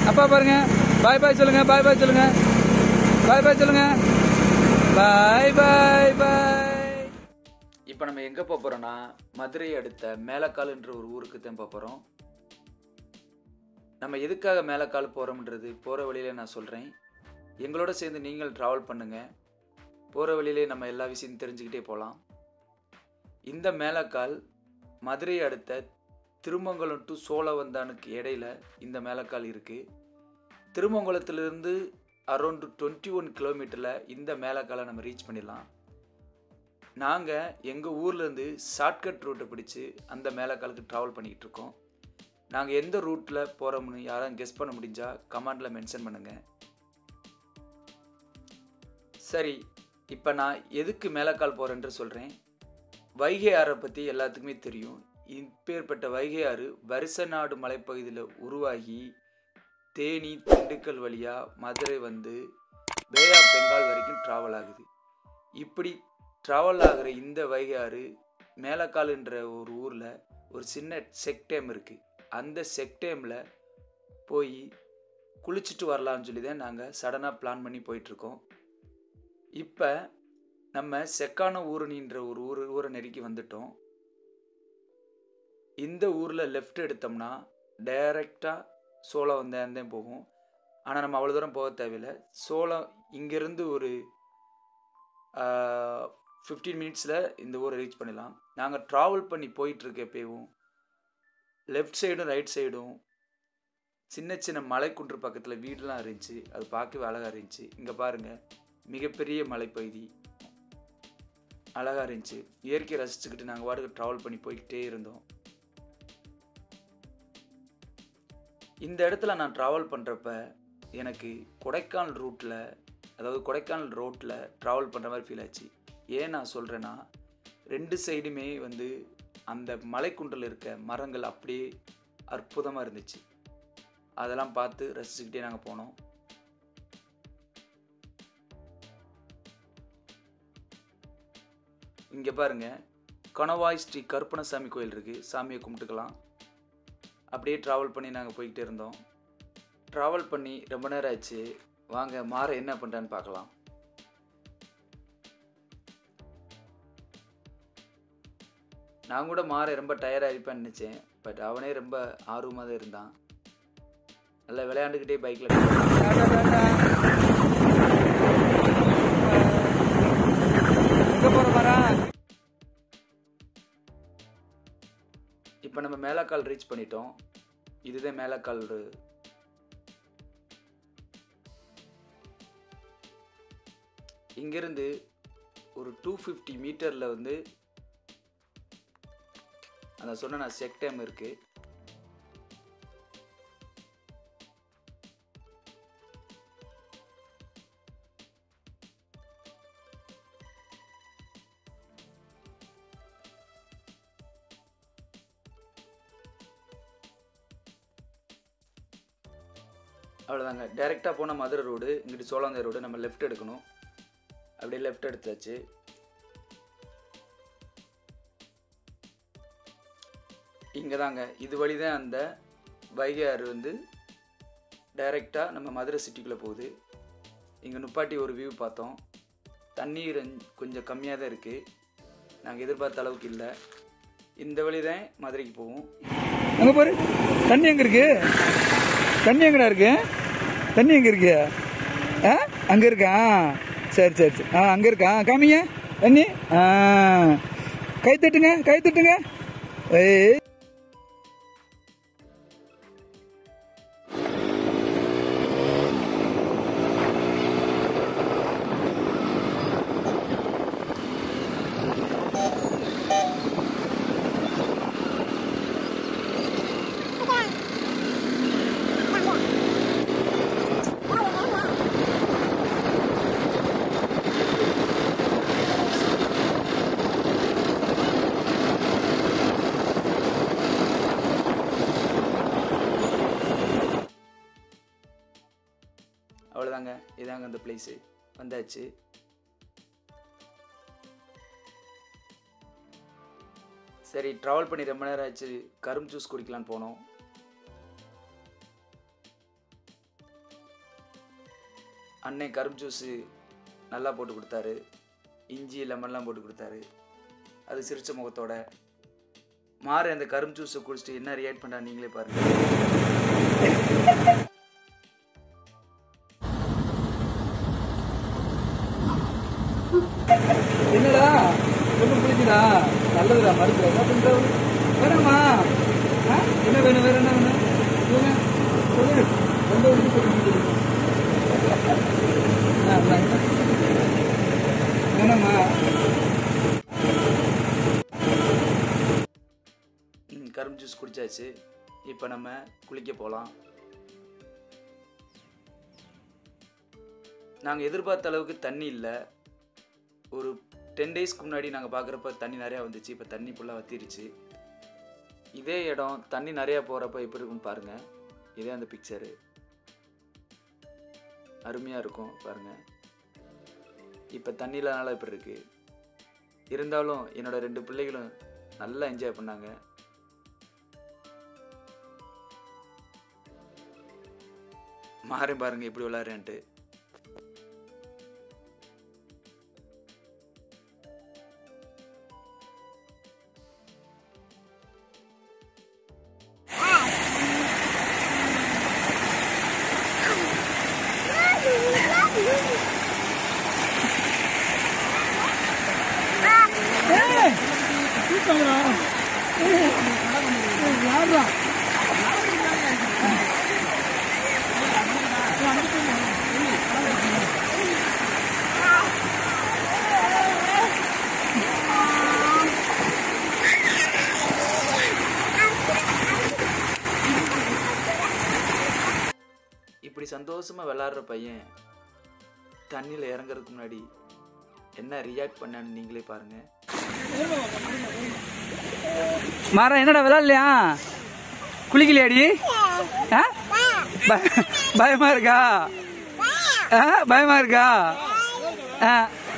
அப்பா பாருங்க பாய் பாய் சொல்லுங்க பாய் பாய் சொல்லுங்க பாய் பாய் சொல்லுங்க பாய் பாய் பாய் இப்போ நம்ம எங்கே போக போகிறோம்னா மதுரை அடுத்த மேலக்கால்ன்ற ஒரு ஊருக்கு தான் போக போகிறோம் நம்ம எதுக்காக மேலக்கால் போகிறோம்ன்றது போகிற வழியில நான் சொல்கிறேன் எங்களோட சேர்ந்து நீங்கள் ட்ராவல் பண்ணுங்கள் போகிற வழியிலே நம்ம எல்லா விஷயத்தையும் தெரிஞ்சுக்கிட்டே போகலாம் இந்த மேலக்கால் மதுரை அடுத்த திருமங்கலம் டு சோழவந்தானுக்கு இடையில இந்த மேலக்கால் இருக்குது திருமங்கலத்திலிருந்து அரௌண்ட் டுவெண்ட்டி ஒன் கிலோமீட்டரில் இந்த மேலக்காலை நம்ம ரீச் பண்ணிடலாம் நாங்கள் எங்கள் ஊர்லேருந்து ஷார்ட்கட் ரூட்டை பிடிச்சி அந்த மேலக்காலுக்கு ட்ராவல் பண்ணிக்கிட்டு இருக்கோம் நாங்கள் எந்த ரூட்டில் போகிறோம்னு யாரும் கெஸ் பண்ண முடிஞ்சா கமெண்டில் மென்ஷன் பண்ணுங்கள் சரி இப்போ நான் எதுக்கு மேலக்கால் போகிறேன்ற சொல்கிறேன் வைகை ஆறை பற்றி எல்லாத்துக்குமே தெரியும் இப்பேற்பட்ட வைகை ஆறு வருசநாடு மலைப்பகுதியில் உருவாகி தேனி திண்டுக்கல் வழியாக மதுரை வந்து பே ஆஃப் பெங்கால் வரைக்கும் ட்ராவல் ஆகுது இப்படி ட்ராவல் ஆகிற இந்த வைகை ஆறு மேலக்கால்ன்ற ஒரு ஊரில் ஒரு சின்ன செக் டேம் இருக்குது அந்த செக் டேமில் போய் குளிச்சுட்டு வரலாம்னு சொல்லி தான் நாங்கள் சடனாக பிளான் பண்ணி போயிட்டுருக்கோம் இப்போ நம்ம செக்கான ஊரணின்ற ஒரு ஊர் ஊரை நெருக்கி வந்துட்டோம் இந்த ஊரில் லெஃப்ட் எடுத்தோம்னா டைரெக்டாக சோளம் வந்தேன் போகும் ஆனால் நம்ம அவ்வளோ தூரம் போக தேவையில்லை சோளம் இங்கேருந்து ஒரு ஃபிஃப்டீன் மினிட்ஸில் இந்த ஊரை ரீச் பண்ணிடலாம் நாங்கள் ட்ராவல் பண்ணி போயிட்டுருக்க எப்பயும் லெஃப்ட் சைடும் ரைட் சைடும் சின்ன சின்ன மலைக்குன்று பக்கத்தில் வீடெலாம் இருந்துச்சு அது பார்க்கவே அழகாக இருந்துச்சு இங்கே பாருங்கள் மிகப்பெரிய மலைப்பகுதி அழகாக இருந்துச்சு இயற்கையை ரசிச்சுக்கிட்டு நாங்கள் வாட்டுக்கு ட்ராவல் பண்ணி போய்கிட்டே இருந்தோம் இந்த இடத்துல நான் ட்ராவல் பண்ணுறப்ப எனக்கு கொடைக்கானல் ரூட்டில் அதாவது கொடைக்கானல் ரோட்டில் ட்ராவல் பண்ணுற மாதிரி ஃபீல் ஆச்சு ஏன் நான் சொல்கிறேன்னா ரெண்டு சைடுமே வந்து அந்த மலைக்குன்றில் இருக்க மரங்கள் அப்படியே அற்புதமாக இருந்துச்சு அதெல்லாம் பார்த்து ரசிச்சுக்கிட்டே நாங்கள் போனோம் இங்கே பாருங்க கணவாய் ஸ்ரீ கருப்பணசாமி கோயில் இருக்குது சாமியை கும்பிட்டுக்கலாம் அப்படியே ட்ராவல் பண்ணி நாங்கள் போய்கிட்டே இருந்தோம் ட்ராவல் பண்ணி ரொம்ப நேரம் ஆச்சு வாங்க மாற என்ன பண்ணுறான்னு பார்க்கலாம் நான் கூட மாற ரொம்ப டயர்டாக இருப்பேன்னு நினச்சேன் பட் அவனே ரொம்ப ஆர்வமாக தான் இருந்தான் நல்லா விளையாண்டுக்கிட்டே பைக்கில் இப்போ நம்ம மேலக்கால் ரீச் பண்ணிட்டோம் இதுதான் மேலக்கால் இங்கேருந்து ஒரு டூ ஃபிஃப்டி மீட்டரில் வந்து அந்த சொன்ன நான் செக் டேம் இருக்குது அவ்வளோதாங்க டைரெக்டாக போன மதுரை ரோடு இங்கிட்டு சோழாந்தே ரோடு நம்ம லெஃப்ட் எடுக்கணும் அப்படியே லெஃப்ட் எடுத்தாச்சு இங்கே தாங்க இது வழி தான் அந்த வைகை ஆறு வந்து டைரெக்டாக நம்ம மதுரை சிட்டிக்குள்ளே போகுது இங்கே நுப்பாட்டி ஒரு வியூ பார்த்தோம் தண்ணீர் கொஞ்சம் கம்மியாக தான் இருக்குது நாங்கள் எதிர்பார்த்த அளவுக்கு இல்லை இந்த வழி தான் மதுரைக்கு போவோம் அங்க பாரு தண்ணி எங்க இருக்கு தண்ணி எங்கடா இருக்கு தண்ணி எங்க இருக்கு ஆ அங்க இருக்கா சரி சரி சரி ஆ அங்க இருக்கா காமிங்க தண்ணி ஆ கை தட்டுங்க கை தட்டுங்க ஏய் அவ்வளோதாங்க இதாங்க அந்த பிளேஸு வந்தாச்சு சரி ட்ராவல் பண்ணி ரொம்ப நேரம் ஆச்சு கரும்பு ஜூஸ் குடிக்கலான்னு போனோம் அண்ணன் கரும்பு ஜூஸு நல்லா போட்டு கொடுத்தாரு இஞ்சி லெமன்லாம் போட்டு கொடுத்தாரு அது சிரிச்ச முகத்தோட மாறு அந்த கரும்பு ஜூஸை குடிச்சிட்டு என்ன ரியாக்ட் பண்ணா நீங்களே பாருங்க என்னடா ஒன்றும் பிடிக்குதா நல்லதுடா மருந்து என்ன பண்ற வேணாமா ஆ? என்ன வேணும் வேற என்ன வேணும் சொல்லுங்க சொல்லு ரொம்ப விட்டு போட்டு ஆ, இந்தாங்க. வேணாமா ம், கரும்பு ஜூஸ் குடிச்சாச்சு இப்போ நம்ம குளிக்க போகலாம் நாங்கள் எதிர்பார்த்த அளவுக்கு தண்ணி இல்லை ஒரு டென் டேஸ்க்கு முன்னாடி நாங்கள் பார்க்குறப்ப தண்ணி நிறையா வந்துச்சு இப்போ தண்ணி ஃபுல்லாக வத்திருச்சு இதே இடம் தண்ணி நிறையா போகிறப்ப எப்படி இருக்குன்னு பாருங்கள் இதே அந்த பிக்சரு அருமையாக இருக்கும் பாருங்கள் இப்போ தண்ணி இல்லாதனால இப்படி இருக்குது இருந்தாலும் என்னோட ரெண்டு பிள்ளைகளும் நல்லா என்ஜாய் பண்ணாங்க மாறி பாருங்க எப்படி விளாட்றேன்ட்டு இப்படி சந்தோஷமா விளாட்ற பையன் தண்ணியில் இறங்குறதுக்கு முன்னாடி என்ன ரியாக்ட் பண்ணான்னு நீங்களே பாருங்க மாறா என்னடா விளாட்லையா குளிக்கலையாடி ஆ? ப- பயமா இருக்கா ஆ? பயமா இருக்கா ஆ.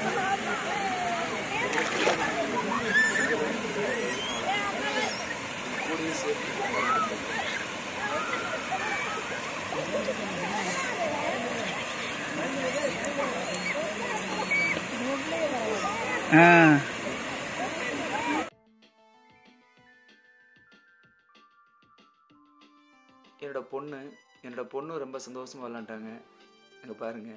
ஆ என்னோட பொண்ணு என்னோட பொண்ணு ரொம்ப சந்தோஷமா விளாண்டாங்க அங்கே பாருங்க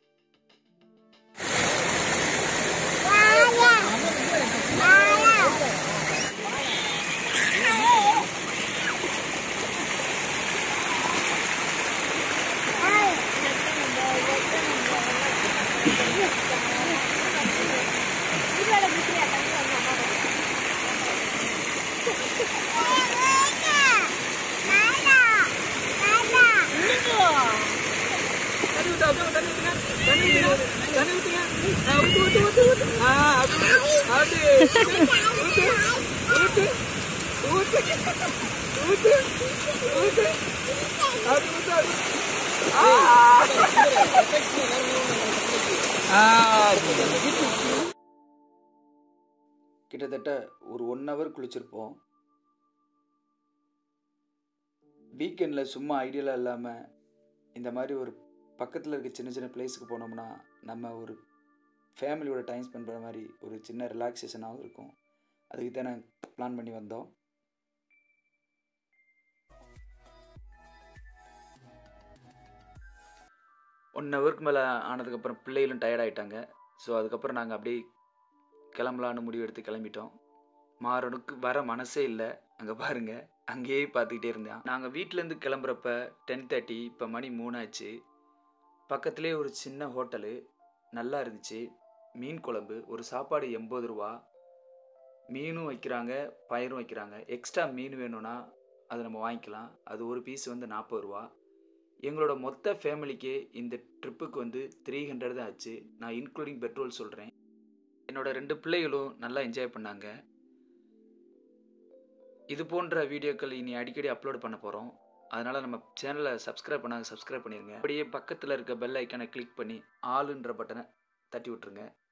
கிட்டத்தட்ட ஒரு ஒன் ஹவர் குளிச்சிருப்போம் வீக்கெண்டில் சும்மா ஐடியலாக இல்லாமல் இந்த மாதிரி ஒரு பக்கத்தில் இருக்க சின்ன சின்ன பிளேஸுக்கு போனோம்னா நம்ம ஒரு ஃபேமிலியோட டைம் ஸ்பெண்ட் பண்ணுற மாதிரி ஒரு சின்ன ரிலாக்ஸேஷனாகவும் இருக்கும் அதுக்கு தான் நான் பிளான் பண்ணி வந்தோம் ஒன் ஹவருக்கு மேலே ஆனதுக்கப்புறம் பிள்ளைகளும் டயர்ட் ஆகிட்டாங்க ஸோ அதுக்கப்புறம் நாங்கள் அப்படியே கிளம்பலான்னு முடிவு எடுத்து கிளம்பிட்டோம் மாறனுக்கு வர மனசே இல்லை அங்கே பாருங்க அங்கேயே பார்த்துக்கிட்டே இருந்தேன் நாங்கள் வீட்டிலேருந்து கிளம்புறப்ப டென் தேர்ட்டி இப்போ மணி மூணாச்சு பக்கத்துலேயே ஒரு சின்ன ஹோட்டலு நல்லா இருந்துச்சு மீன் குழம்பு ஒரு சாப்பாடு எண்பது ரூபா மீனும் வைக்கிறாங்க பயிரும் வைக்கிறாங்க எக்ஸ்ட்ரா மீன் வேணும்னா அதை நம்ம வாங்கிக்கலாம் அது ஒரு பீஸ் வந்து நாற்பது ரூபா எங்களோட மொத்த ஃபேமிலிக்கு இந்த ட்ரிப்புக்கு வந்து த்ரீ ஹண்ட்ரட் தான் ஆச்சு நான் இன்க்ளூடிங் பெட்ரோல் சொல்கிறேன் என்னோட ரெண்டு பிள்ளைகளும் நல்லா என்ஜாய் பண்ணாங்க இது போன்ற வீடியோக்கள் இனி அடிக்கடி அப்லோட் பண்ண போகிறோம் அதனால் நம்ம சேனலை சப்ஸ்கிரைப் பண்ணாங்க சப்ஸ்கிரைப் பண்ணிடுங்க அப்படியே பக்கத்தில் இருக்க பெல் ஐக்கானை கிளிக் பண்ணி ஆளுன்ற பட்டனை தட்டி விட்டுருங்க